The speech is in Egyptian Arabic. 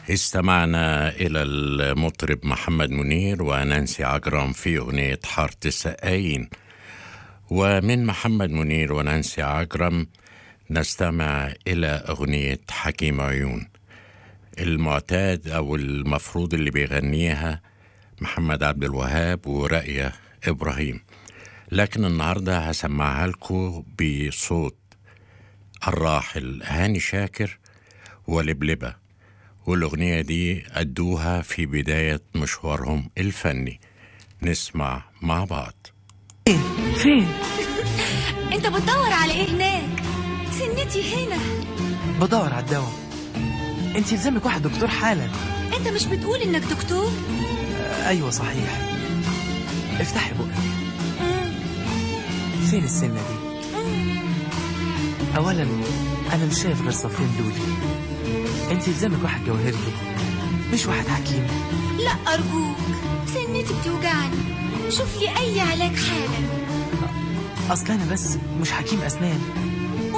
استمعنا إلى المطرب محمد منير ونانسي عجرم في أغنية حارة السقايين ومن محمد منير ونانسي عجرم نستمع إلى أغنية حكيم عيون المعتاد أو المفروض اللي بيغنيها محمد عبد الوهاب ورائية إبراهيم لكن النهاردة هسمعها لكم بصوت الراحل هاني شاكر ولبلبة والأغنية دي أدوها في بداية مشوارهم الفني نسمع مع بعض فين؟ انت بتدور على ايه هناك سنتي هنا بدور على الدواء انت يلزمك واحد دكتور حالا انت مش بتقول انك دكتور آه ايوه صحيح افتحي بقك مم. فين السنة دي؟ اولا انا مش شايف غير صفين دولي انت يلزمك واحد جوهري مش واحد حكيم لا ارجوك سنتي بتوجعني شوف لي اي علاج حالا اصل انا بس مش حكيم اسنان